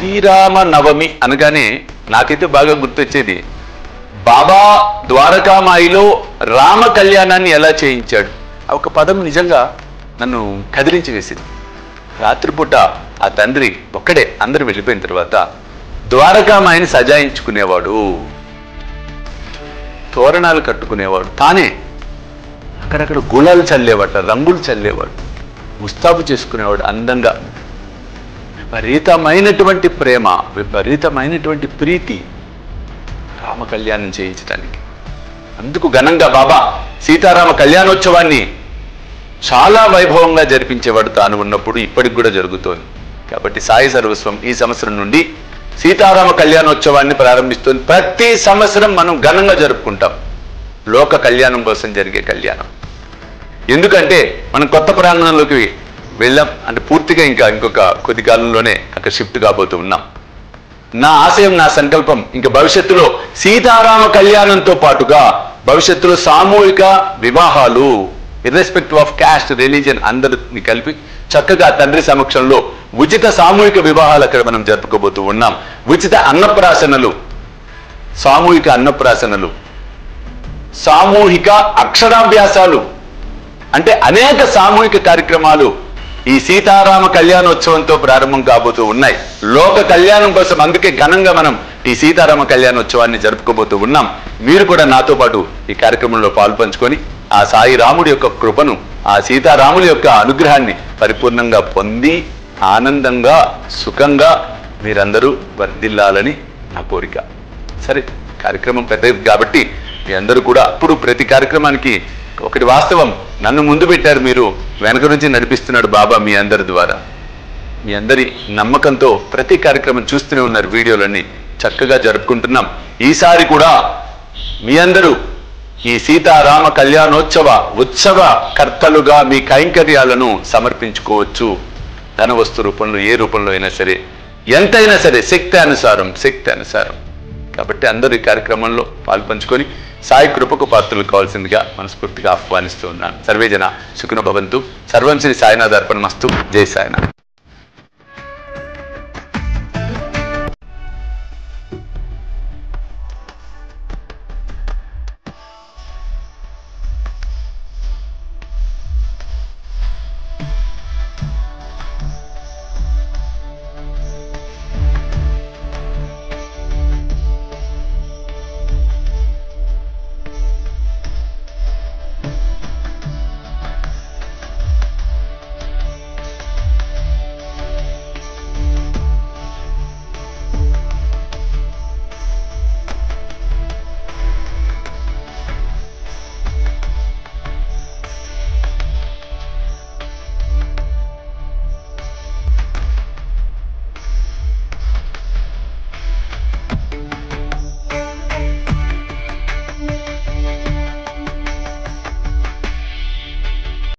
శ్రీరామ నవమి అనగానే నాకైతే బాగా గుర్తొచ్చేది బాబా ద్వారకామాయిలో రామ కళ్యాణాన్ని ఎలా చేయించాడు ఆ ఒక పదం నిజంగా నన్ను కదిలించి వేసింది రాత్రిపూట ఆ తండ్రి ఒక్కడే అందరూ వెళ్ళిపోయిన తర్వాత ద్వారకామాయిని సజాయించుకునేవాడు తోరణాలు కట్టుకునేవాడు తానే అక్కడక్కడ గులాలు చల్లేవాట రంగులు చల్లేవాడు ముస్తాబు చేసుకునేవాడు అందంగా విపరీతమైనటువంటి ప్రేమ విపరీతమైనటువంటి ప్రీతి రామ కళ్యాణం చేయించడానికి అందుకు ఘనంగా బాబా సీతారామ కళ్యాణోత్సవాన్ని చాలా వైభవంగా జరిపించేవాడు తాను ఉన్నప్పుడు ఇప్పటికి కూడా జరుగుతోంది కాబట్టి సాయి సర్వస్వం ఈ సంవత్సరం నుండి సీతారామ కళ్యాణోత్సవాన్ని ప్రారంభిస్తుంది ప్రతి సంవత్సరం మనం ఘనంగా జరుపుకుంటాం లోక కళ్యాణం కోసం జరిగే కళ్యాణం ఎందుకంటే మనం కొత్త ప్రాంగణంలోకి వెళ్ళాం అంటే పూర్తిగా ఇంకా ఇంకొక కొద్ది కాలంలోనే అక్కడ షిఫ్ట్ కాబోతూ ఉన్నాం నా ఆశయం నా సంకల్పం ఇంకా భవిష్యత్తులో సీతారామ కళ్యాణంతో పాటుగా భవిష్యత్తులో సామూహిక వివాహాలు ఇర్రెస్పెక్టివ్ ఆఫ్ క్యాస్ట్ రిలీజియన్ అందరిని కలిపి చక్కగా తండ్రి సమక్షంలో ఉచిత సామూహిక వివాహాలు అక్కడ మనం జరుపుకోబోతూ ఉన్నాం ఉచిత అన్నప్రాసనలు సామూహిక అన్నప్రాసనలు సామూహిక అక్షరాభ్యాసాలు అంటే అనేక సామూహిక కార్యక్రమాలు ఈ సీతారామ కళ్యాణోత్సవంతో ప్రారంభం కాబోతూ ఉన్నాయి లోక కళ్యాణం కోసం అందుకే ఘనంగా మనం ఈ సీతారామ కళ్యాణోత్సవాన్ని జరుపుకోబోతూ ఉన్నాం మీరు కూడా నాతో పాటు ఈ కార్యక్రమంలో పాల్పంచుకొని ఆ సాయి రాముడి యొక్క కృపను ఆ సీతారాముడి యొక్క అనుగ్రహాన్ని పరిపూర్ణంగా పొంది ఆనందంగా సుఖంగా మీరందరూ వర్ధిల్లాలని నా కోరిక సరే కార్యక్రమం పెద్దది కాబట్టి మీ అందరూ కూడా అప్పుడు ప్రతి కార్యక్రమానికి ఒకటి వాస్తవం నన్ను ముందు పెట్టారు మీరు వెనక నుంచి నడిపిస్తున్నాడు బాబా మీ అందరి ద్వారా మీ అందరి నమ్మకంతో ప్రతి కార్యక్రమం చూస్తూనే ఉన్నారు వీడియోలన్నీ చక్కగా జరుపుకుంటున్నాం ఈసారి కూడా మీ అందరూ ఈ సీతారామ కళ్యాణోత్సవ ఉత్సవ కర్తలుగా మీ కైంకర్యాలను సమర్పించుకోవచ్చు ధన వస్తు రూపంలో ఏ రూపంలో అయినా సరే ఎంతైనా సరే శక్తి అనుసారం శక్తి అనుసారం కాబట్టి అందరూ ఈ కార్యక్రమంలో పాల్పంచుకొని సాయి కృపకు పాత్రలు కావాల్సిందిగా మనస్ఫూర్తిగా ఆహ్వానిస్తూ ఉన్నాను సర్వే జన సుఖన భవంతు సర్వం శ్రీ సాయినాథ్ అర్పణ మస్తు జై సాయినాథ్